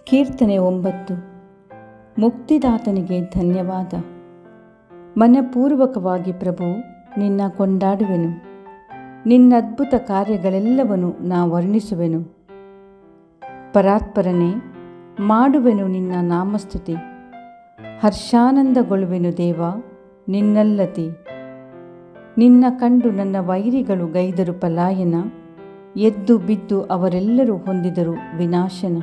ಕೀರ್ತನೆ ಒಂಬತ್ತು ಮುಕ್ತಿದಾತನಿಗೆ ಧನ್ಯವಾದ ಮನಪೂರ್ವಕವಾಗಿ ಪ್ರಭು ನಿನ್ನ ಕೊಂಡಾಡುವೆನು ನಿನ್ನ ಅದ್ಭುತ ಕಾರ್ಯಗಳೆಲ್ಲವನ್ನು ನಾ ವರ್ಣಿಸುವೆನು ಪರಾತ್ಪರನೆ ಮಾಡುವೆನು ನಿನ್ನ ನಾಮಸ್ತುತಿ ಹರ್ಷಾನಂದಗೊಳ್ಳುವೆನು ದೇವ ನಿನ್ನಲ್ಲತಿ ನಿನ್ನ ಕಂಡು ನನ್ನ ವೈರಿಗಳು ಗೈದರು ಪಲಾಯನ ಎದ್ದು ಬಿದ್ದು ಅವರೆಲ್ಲರೂ ಹೊಂದಿದರು ವಿನಾಶನ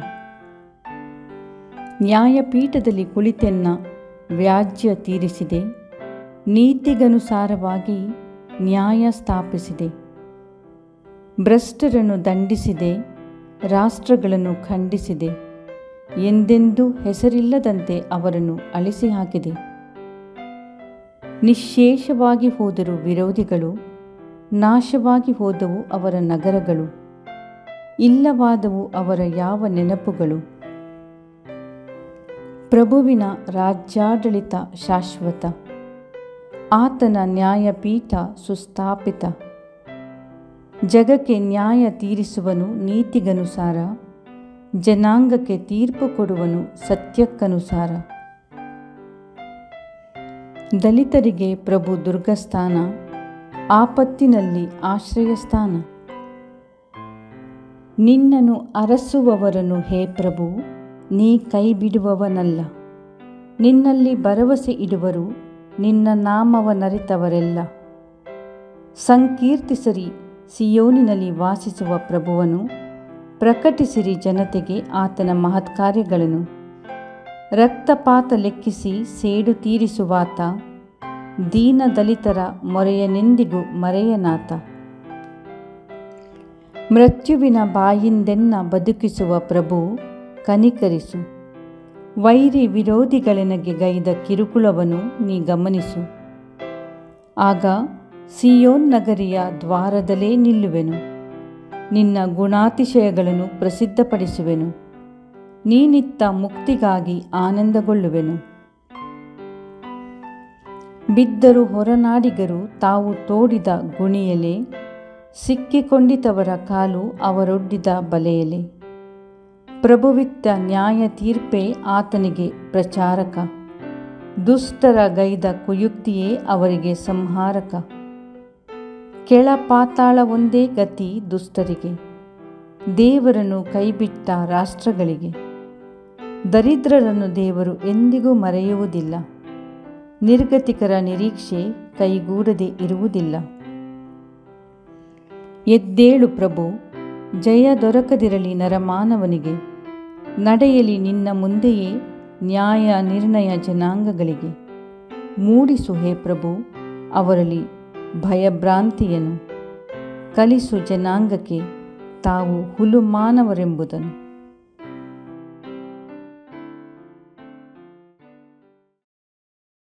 ನ್ಯಾಯಪೀಠದಲ್ಲಿ ಕುಳಿತೆನ್ನ ವ್ಯಾಜ್ಯ ತೀರಿಸಿದೆ ನೀತಿಗನುಸಾರವಾಗಿ ನ್ಯಾಯ ಸ್ಥಾಪಿಸಿದೆ ಭ್ರಷ್ಟರನ್ನು ದಂಡಿಸಿದೆ ರಾಷ್ಟ್ರಗಳನ್ನು ಖಂಡಿಸಿದೆ ಎಂದೆಂದೂ ಹೆಸರಿಲ್ಲದಂತೆ ಅವರನ್ನು ಅಳಿಸಿ ಹಾಕಿದೆ ನಿಶ್ಶೇಷವಾಗಿ ಹೋದರು ವಿರೋಧಿಗಳು ನಾಶವಾಗಿ ಹೋದವು ಅವರ ನಗರಗಳು ಇಲ್ಲವಾದವು ಅವರ ಯಾವ ನೆನಪುಗಳು ಪ್ರಭುವಿನ ರಾಜ್ಯಾಡಳಿತ ಶಾಶ್ವತ ಆತನ ನ್ಯಾಯಪೀಠ ಸುಸ್ಥಾಪಿತ ಜಗಕ್ಕೆ ನ್ಯಾಯ ತೀರಿಸುವನು ನೀತಿಗನುಸಾರ ಜನಾಂಗಕ್ಕೆ ತೀರ್ಪು ಕೊಡುವನು ಸತ್ಯಕ್ಕನುಸಾರ ದಲಿತರಿಗೆ ಪ್ರಭು ದುರ್ಗಸ್ಥಾನ ಆಪತ್ತಿನಲ್ಲಿ ಆಶ್ರಯಸ್ಥಾನ ನಿನ್ನನ್ನು ಅರಸುವವರನ್ನು ಹೇ ಪ್ರಭು ನೀ ಕೈ ಬಿಡುವವನಲ್ಲ ನಿನ್ನಲ್ಲಿ ಭರವಸೆ ಇಡುವರು ನಿನ್ನ ನಾಮವನರಿತವರೆಲ್ಲ ಸಂಕೀರ್ತಿಸರಿ ಸಿಯೋನಿನಲ್ಲಿ ವಾಸಿಸುವ ಪ್ರಭುವನು ಪ್ರಕಟಿಸಿರಿ ಜನತೆಗೆ ಆತನ ಮಹತ್ಕಾರ್ಯಗಳನ್ನು ರಕ್ತಪಾತ ಲೆಕ್ಕಿಸಿ ಸೇಡು ತೀರಿಸುವಾತ ದೀನ ದಲಿತರ ಮೊರೆಯನೆಂದಿಗೂ ಮರೆಯನಾತ ಮೃತ್ಯುವಿನ ಬಾಯಿಂದೆನ್ನ ಬದುಕಿಸುವ ಪ್ರಭು ಕನಿಕರಿಸು ವೈರಿ ವಿರೋಧಿಗಳೆನಗೆ ಗೈದ ಕಿರುಕುಳವನ್ನು ನೀ ಗಮನಿಸು ಆಗ ಸಿಯೋನ್ ನಗರಿಯ ದ್ವಾರದಲ್ಲೇ ನಿಲ್ಲುವೆನು ನಿನ್ನ ಗುಣಾತಿಶಯಗಳನ್ನು ಪ್ರಸಿದ್ಧಪಡಿಸುವೆನು ನೀನಿತ್ತ ಮುಕ್ತಿಗಾಗಿ ಆನಂದಗೊಳ್ಳುವೆನು ಬಿದ್ದರು ಹೊರನಾಡಿಗರು ತಾವು ತೋಡಿದ ಗುಣಿಯಲೆ ಸಿಕ್ಕಿಕೊಂಡಿತವರ ಕಾಲು ಅವರೊಡ್ಡಿದ ಬಲೆಯಲೆ ಪ್ರಭುವಿತ್ತ ನ್ಯಾಯ ತೀರ್ಪೇ ಆತನಿಗೆ ಪ್ರಚಾರಕ ದುಷ್ಟರ ಗೈದ ಕುಯುಕ್ತಿಯೇ ಅವರಿಗೆ ಸಂಹಾರಕ ಕೆಳ ಪಾತಾಳ ಒಂದೇ ಗತಿ ದುಷ್ಟರಿಗೆ ದೇವರನ್ನು ಕೈಬಿಟ್ಟ ರಾಷ್ಟ್ರಗಳಿಗೆ ದರಿದ್ರರನ್ನು ದೇವರು ಎಂದಿಗೂ ಮರೆಯುವುದಿಲ್ಲ ನಿರ್ಗತಿಕರ ನಿರೀಕ್ಷೆ ಕೈಗೂಡದೆ ಇರುವುದಿಲ್ಲ ಎದ್ದೇಳು ಪ್ರಭು ಜಯ ದೊರಕದಿರಲಿ ನರಮಾನವನಿಗೆ ನಡೆಯಲಿ ನಿನ್ನ ಮುಂದೆಯೇ ನ್ಯಾಯ ನಿರ್ಣಯ ಜನಾಂಗಗಳಿಗೆ ಮೂಡಿಸು ಹೇ ಪ್ರಭು ಅವರಲ್ಲಿ ಭಯಭ್ರಾಂತಿಯನ್ನು ಕಲಿಸು ಜನಾಂಗಕ್ಕೆ ತಾವು ಹುಲು ಮಾನವರೆಂಬುದನ್ನು